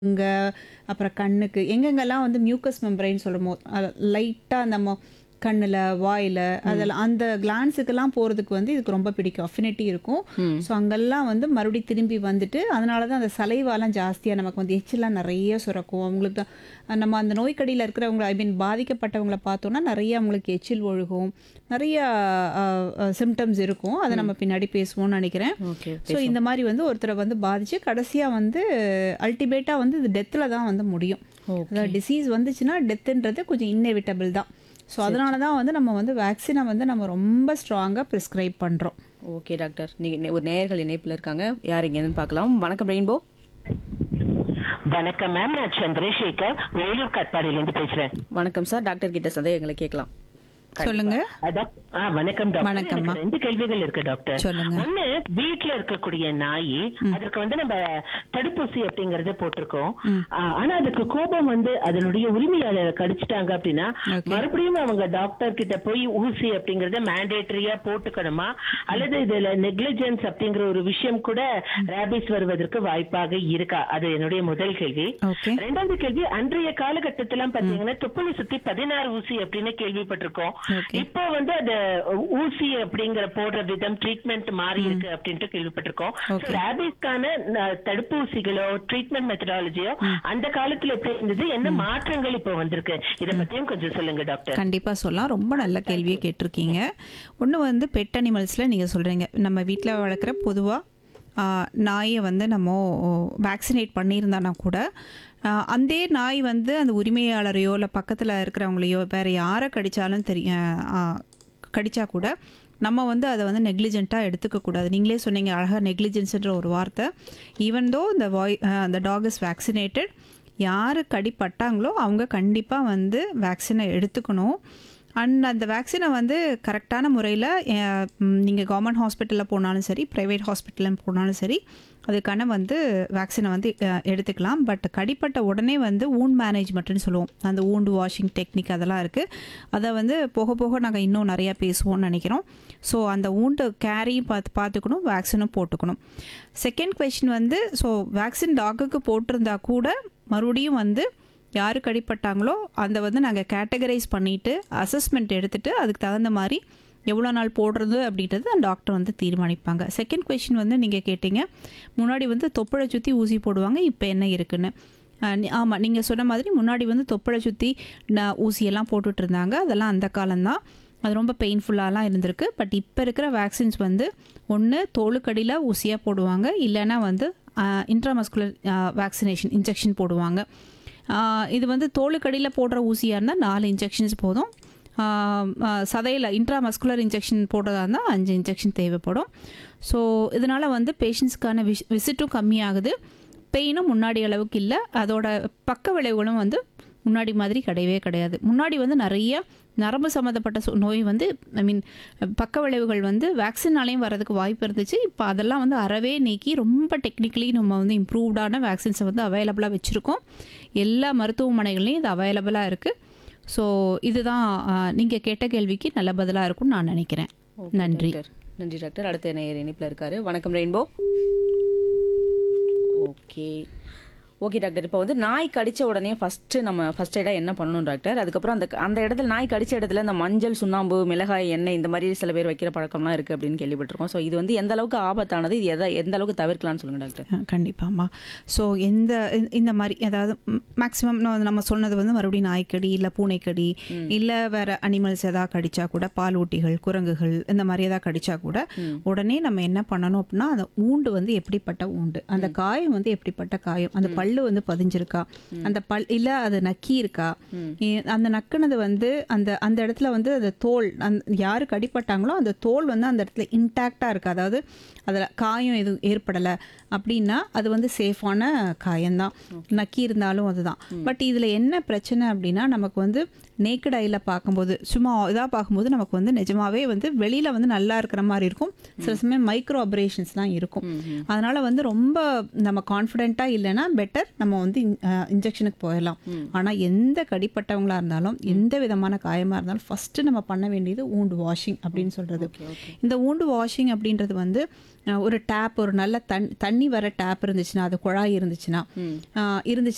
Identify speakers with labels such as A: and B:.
A: இங்க அப்புறம் கண்ணுக்கு எங்கெங்கெல்லாம் வந்து மியூக்கஸ் மெம்பரைன் சொல்லுமோ லைட்டாக நம்ம கண்ணில் வாயில் அதெல்லாம் அந்த கிளான்ஸுக்கெல்லாம் போகிறதுக்கு வந்து இதுக்கு ரொம்ப பிடிக்கும் அஃபினிட்டி இருக்கும் ஸோ அங்கெல்லாம் வந்து மறுபடியும் திரும்பி வந்துட்டு அதனால தான் அந்த சலைவாலாம் ஜாஸ்தியாக நமக்கு வந்து எச்செல்லாம் நிறைய சுரக்கும் அவங்களுக்கு நம்ம அந்த நோய்க்கடியில் இருக்கிறவங்க ஐ மீன் பாதிக்கப்பட்டவங்கள பார்த்தோன்னா நிறைய அவங்களுக்கு எச்சில் ஒழுகும் நிறைய சிம்டம்ஸ் இருக்கும் அதை நம்ம பின்னாடி பேசுவோம்னு நினைக்கிறேன்
B: ஓகே
A: ஸோ இந்த மாதிரி வந்து ஒருத்தரை வந்து பாதிச்சு கடைசியாக வந்து அல்டிமேட்டாக வந்து இது டெத்தில் தான் வந்து முடியும்
B: Okay.
A: அதாவது டிசீஸ் வந்துச்சுன்னா டெத்துன்றது கொஞ்சம் இன்னெவிட்டபிள் தான் ஸோ அதனால தான் வந்து நம்ம வந்து வேக்சினை வந்து நம்ம ரொம்ப ஸ்ட்ராங்காக ப்ரிஸ்கிரைப் பண்ணுறோம்
B: ஓகே டாக்டர் நீங்க ஒரு நேயர்கள் இணைப்புல இருக்காங்க யார் இங்கன்னு பார்க்கலாம் வணக்கம் ரெயின்போ
C: வணக்கம் மேம் நான் சந்திரசேகர் வேலூர் கட்பாடியிலேருந்து பேசுறேன்
B: வணக்கம் சார் டாக்டர் கிட்ட சந்தேகங்களை கேட்கலாம்
A: சொல்லுங்க
C: அதான் ஆ வணக்கம் டாக்டர்
A: வணக்கம்மா.
C: எனக்கு ரெண்டு கேள்விகள் இருக்கு டாக்டர்
A: சொல்லுங்க.
C: ஒண்ணு வீட்ல இருக்கக்கூடிய நாய் அதற்கு வந்து நம்ம தடுப்பூசி அப்படிங்கறத போட்டிருக்கோம் ஆ, ஆனா அதுக்கு கோபம் வந்து அதனுடைய உரிமையாளரை கடிச்சிட்டாங்க அப்படின்னா
A: Okay.
C: மறுபடியும் அவங்க டாக்டர் கிட்ட போய் ஊசி அப்படிங்கறத மேண்டேட்டரியா போட்டுக்கணுமா அல்லது இதுல நெக்லிஜென்ஸ் அப்படிங்கிற ஒரு விஷயம் கூட ரேபிஸ் வருவதற்கு வாய்ப்பாக இருக்கா அது என்னுடைய முதல் கேள்வி
A: ஓகே
C: ரெண்டாவது கேள்வி அன்றைய காலகட்டத்தில பாத்தீங்கன்னா தொப்புளை சுத்தி பதினாறு ஊசி அப்படின்னு கேள்விப்பட்டிருக்கோம்
A: Okay.
C: இப்போ வந்து அது ஊசி அப்படிங்கிற போடுற விதம் ட்ரீட்மெண்ட் மாறி இருக்கு அப்படின்ட்டு கேள்விப்பட்டிருக்கோம்
A: Okay.
C: ரேபிஸ்க்கான ந- தடுப்பூசிகளோ ட்ரீட்மெண்ட் மெத்தடாலஜியோ அந்த காலத்துல எப்படி இருந்தது என்ன மாற்றங்கள் இப்போ வந்திருக்கு இத பத்தியும் கொஞ்சம் சொல்லுங்க டாக்டர்
A: கண்டிப்பாக சொல்லலாம் ரொம்ப நல்ல கேள்வியை கேட்டிருக்கீங்க ஒன்று வந்து பெட் அனிமல்ஸில் நீங்கள் சொல்கிறீங்க நம்ம வீட்டில் வளர்க்குற பொதுவாக நாயை வந்து நம்ம வேக்சினேட் பண்ணியிருந்தானா கூட ஆ, அந்த நாய் வந்து அந்த உரிமையாளரையோ இல்லை பக்கத்தில் இருக்கிறவங்களையோ வேறு யாரை கடித்தாலும் தெரியும் கடிச்சா கூட நம்ம வந்து அதை வந்து நெக்லிஜென்ட்டாக எடுத்துக்கக்கூடாது நீங்களே சொன்னீங்க அழகாக நெக்லிஜென்ஸ்ன்ற ஒரு வார்த்தை ஈவன் தோ இந்த வாய் அந்த டாக் இஸ் வேக்சினேட்டட் யார் கடிப்பட்டாங்களோ அவங்க கண்டிப்பாக வந்து வேக்சினை எடுத்துக்கணும் அண்ட் அந்த வேக்சினை வந்து கரெக்டான முறையில் நீங்கள் கவர்மெண்ட் ஹாஸ்பிட்டலில் போனாலும் சரி ப்ரைவேட் ஹாஸ்பிட்டலில் போனாலும் சரி அதுக்கான வந்து வேக்சினை வந்து அஹ், எடுத்துக்கலாம் பட் கடிப்பட்ட உடனே வந்து wound மேனேஜ்மெண்ட்னு சொல்லுவோம் அந்த wound வாஷிங் டெக்னிக் அதெல்லாம் இருக்குது அதை வந்து போக போக நாங்கள் இன்னும் நிறையா பேசுவோம்னு நினைக்கிறோம் ஸோ அந்த wound கேரியும் பார்த்து பார்த்துக்கணும் வேக்சினும் போட்டுக்கணும் செகண்ட் கொஷின் வந்து ஸோ வேக்சின் டாக்குக்கு போட்டிருந்தா கூட மறுபடியும் வந்து யார் கடிப்பட்டாங்களோ அதை வந்து நாங்கள் கேட்டகரைஸ் பண்ணிவிட்டு அசஸ்மெண்ட் எடுத்துகிட்டு அதுக்கு தகுந்த மாதிரி எவ்வளோ நாள் போடுறது அப்படின்றது அந்த டாக்டர் வந்து தீர்மானிப்பாங்க செகண்ட் கொஷின் வந்து நீங்கள் கேட்டீங்க முன்னாடி வந்து தொப்புளை சுற்றி ஊசி போடுவாங்க இப்போ என்ன இருக்குன்னு ஆமாம் நீங்கள் சொன்ன மாதிரி முன்னாடி வந்து தொப்புளை சுற்றி ந- ஊசியெல்லாம் போட்டுட்டு இருந்தாங்க அதெல்லாம் அந்த காலம்தான் அது ரொம்ப பெயின்ஃபுல்லாலாம் இருந்திருக்கு பட் இப்போ இருக்கிற வேக்சின்ஸ் வந்து ஒன்று தோலுக்கடியில் ஊசியாக போடுவாங்க இல்லைன்னா வந்து இன்ட்ராமஸ்குலர் வேக்சினேஷன் இன்ஜெக்ஷன் போடுவாங்க ஆஹ் இது வந்து தோலுக்கடியில் போடுற ஊசியாக இருந்தால் நாலு இன்ஜெக்ஷன்ஸ் போதும் சதையில் இன்ட்ராமஸ்குலர் இன்ஜெக்ஷன் போடுறதா இருந்தால் அஞ்சு இன்ஜெக்ஷன் தேவைப்படும் ஸோ இதனால் வந்து பேஷண்ட்ஸ்க்கான விஷ் விசிட்டும் கம்மியாகுது பெயினும் முன்னாடி அளவுக்கு இல்லை அதோட பக்க விளைவுகளும் வந்து முன்னாடி மாதிரி கிடையவே கிடையாது முன்னாடி வந்து நிறைய நரம்பு சம்மந்தப்பட்ட சு- நோய் வந்து ஐ மீன் பக்க விளைவுகள் வந்து வேக்சினாலையும் வரதுக்கு வாய்ப்பு இருந்துச்சு இப்போ அதெல்லாம் வந்து அறவே நீக்கி ரொம்ப டெக்னிக்கலி நம்ம வந்து இம்ப்ரூவ்டான வேக்சின்ஸை வந்து அவைலபிளாக வச்சுருக்கோம் எல்லா மருத்துவமனைகள்லையும் இது அவைலபிளாக இருக்குது ஸோ இதுதான் நீங்கள் கேட்ட கேள்விக்கு நல்ல பதிலாக இருக்கும்னு நான் நினைக்கிறேன்
B: Okay,
A: நன்றி
B: டாக்டர். நன்றி டாக்டர் அடுத்த நேயர் இணைப்புல இருக்காரு வணக்கம் ரெயின்போ ஓகே ஓகே டாக்டர் இப்போ வந்து நாய் கடிச்ச உடனே ஃபர்ஸ்ட் நம்ம ஃபர்ஸ்ட் எய்டாக என்ன பண்ணணும் டாக்டர் அதுக்கப்புறம் அந்த அந்த இடத்துல நாய் கடிச்ச இடத்துல இந்த மஞ்சள் சுண்ணாம்பு மிளகாய் எண்ணெய் இந்த மாதிரி சில பேர் வைக்கிற பழக்கம்லாம் இருக்கு அப்படின்னு கேள்விப்பட்டிருக்கோம் ஸோ இது வந்து எந்த அளவுக்கு ஆபத்தானது இது எதை எந்த அளவுக்கு தவிர்க்கலாம்னு சொல்லுங்க டாக்டர்
A: கண்டிப்பாம்மா ஸோ எந்த இந்த- இந்த மாதிரி அதாவது மேக்ஸிமம் நம்ம சொன்னது வந்து மறுபடியும் நாய்க்கடி இல்லை பூனைக்கடி இல்லை வேற அனிமல்ஸ் எதாவது கடிச்சா கூட பாலூட்டிகள் குரங்குகள் இந்த மாதிரி எதாவது கடிச்சா கூட உடனே நம்ம என்ன பண்ணணும் அப்படின்னா அந்த ஊண்டு வந்து எப்படிப்பட்ட ஊண்டு அந்த காயம் வந்து எப்படிப்பட்ட காயம் அந்த பல்லு வந்து பதிஞ்சிருக்கா அந்த பல் இல்லை அது நக்கி இருக்கா இ- அந்த நக்குனது வந்து அந்த அந்த இடத்துல வந்து அந்த தோல் அந்த யாரு கடிப்பட்டாங்களோ அந்த தோல் வந்து அந்த இடத்துல இன்டாக்டாக இருக்கு அதாவது அதில் காயம் எதுவும் ஏற்படலை அப்படின்னா அது வந்து சேஃபான காயம்தான் நக்கி இருந்தாலும் அதுதான் பட் இதில் என்ன பிரச்சனை அப்படின்னா நமக்கு வந்து நேக்கட் ஐயில் பார்க்கும்போது சும்மா இதாக பார்க்கும்போது நமக்கு வந்து நிஜமாவே வந்து வெளியில் வந்து நல்லா இருக்கிற மாதிரி இருக்கும் சில சமயம் மைக்ரோ அப்ரேஷன்ஸ்லாம் இருக்கும் அதனால வந்து ரொம்ப நம்ம கான்ஃபிடென்ட்டாக இல்லைன்னா பெட்டர் நம்ம வந்து இன்ஜெக்ஷனுக்கு போயிடலாம் ஆனால் எந்த கடிப்பட்டவங்களா இருந்தாலும் எந்த விதமான காயமாக இருந்தாலும் ஃபஸ்ட்டு நம்ம பண்ண வேண்டியது ஊண்டு வாஷிங் அப்படின்னு சொல்கிறது இந்த ஊண்டு வாஷிங் அப்படின்றது வந்து அஹ், ஒரு டேப் ஒரு நல்ல தண் தண்ணி வர டேப் இருந்துச்சுன்னா அது குழாய் இருந்துச்சுன்னா அஹ், இருந்துச்சுன்னா